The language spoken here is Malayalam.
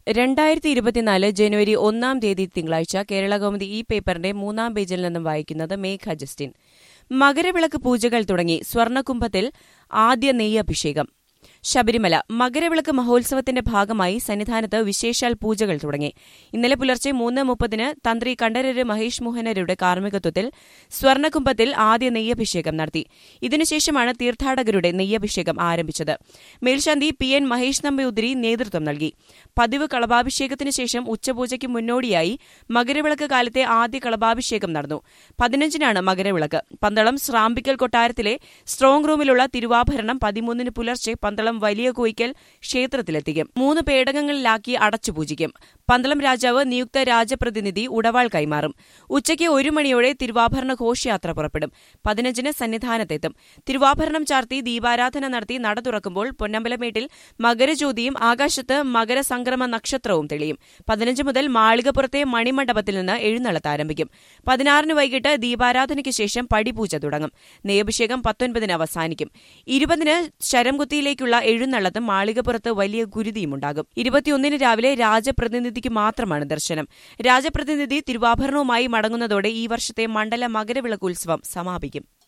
രണ്ടായിരത്തി ഇരുപത്തിനാല് ജനുവരി ഒന്നാം തീയതി തിങ്കളാഴ്ച കേരള കൗമുദി ഈ പേപ്പറിന്റെ മൂന്നാം പേജിൽ നിന്നും വായിക്കുന്നത് മേഘ ജസ്റ്റിൻ മകരവിളക്ക് പൂജകൾ തുടങ്ങി സ്വർണ്ണകുംഭത്തിൽ ആദ്യ നെയ്യഭിഷേകം ശബരിമല മകരവിളക്ക് മഹോത്സവത്തിന്റെ ഭാഗമായി സന്നിധാനത്ത് വിശേഷാൽ പൂജകൾ തുടങ്ങി ഇന്നലെ പുലർച്ചെ മൂന്ന് മുപ്പതിന് തന്ത്രി കണ്ഠരര് മഹേഷ് മോഹനരുടെ കാർമ്മികത്വത്തിൽ സ്വർണ്ണകുംഭത്തിൽ ആദ്യ നെയ്യഭിഷേകം നടത്തി ഇതിനുശേഷമാണ് തീർത്ഥാടകരുടെ നെയ്യഭിഷേകം ആരംഭിച്ചത് മേൽശാന്തി പി എൻ മഹേഷ് നമ്പൂതിരി നേതൃത്വം നൽകി പതിവ് കളഭാഭിഷേകത്തിന് ശേഷം ഉച്ചപൂജയ്ക്ക് മുന്നോടിയായി മകരവിളക്ക് കാലത്തെ ആദ്യ കളഭാഭിഷേകം നടന്നു പതിനഞ്ചിനാണ് മകരവിളക്ക് പന്തളം ശ്രാമ്പിക്കൽ കൊട്ടാരത്തിലെ സ്ട്രോങ് റൂമിലുള്ള തിരുവാഭരണം പതിമൂന്നിന് പുലർച്ചെ പന്തളം വലിയ കോയിക്കൽ ക്ഷേത്രത്തിലെത്തിക്കും മൂന്ന് പേടകങ്ങളിലാക്കി അടച്ചു പൂജിക്കും പന്തളം രാജാവ് നിയുക്ത രാജപ്രതിനിധി ഉടവാൾ കൈമാറും ഉച്ചയ്ക്ക് ഒരു മണിയോടെ തിരുവാഭരണ ഘോഷയാത്ര പുറപ്പെടും പതിനഞ്ചിന് സന്നിധാനത്തെത്തും തിരുവാഭരണം ചാർത്തി ദീപാരാധന നടത്തി നട തുറക്കുമ്പോൾ പൊന്നമ്പലമേട്ടിൽ മകരജ്യോതിയും ആകാശത്ത് മകരസംക്രമ നക്ഷത്രവും തെളിയും പതിനഞ്ച് മുതൽ മാളികപ്പുറത്തെ മണിമണ്ഡപത്തിൽ നിന്ന് എഴുന്നള്ളത്ത് ആരംഭിക്കും പതിനാറിന് വൈകിട്ട് ദീപാരാധനയ്ക്ക് ശേഷം പടിപൂജ തുടങ്ങും നെയ്യഭിഷേകം പത്തൊൻപതിന് അവസാനിക്കും ഇരുപതിന് ശരംകുത്തിയിലേക്കുള്ള എഴുന്നള്ളത്തും മാളികപ്പുറത്ത് വലിയ ഗുരുതിയുമുണ്ടാകും ഇരുപത്തിയൊന്നിന് രാവിലെ രാജപ്രതിനിധിക്ക് മാത്രമാണ് ദർശനം രാജപ്രതിനിധി തിരുവാഭരണവുമായി മടങ്ങുന്നതോടെ ഈ വർഷത്തെ മണ്ഡല മകരവിളക്ക് ഉത്സവം സമാപിക്കും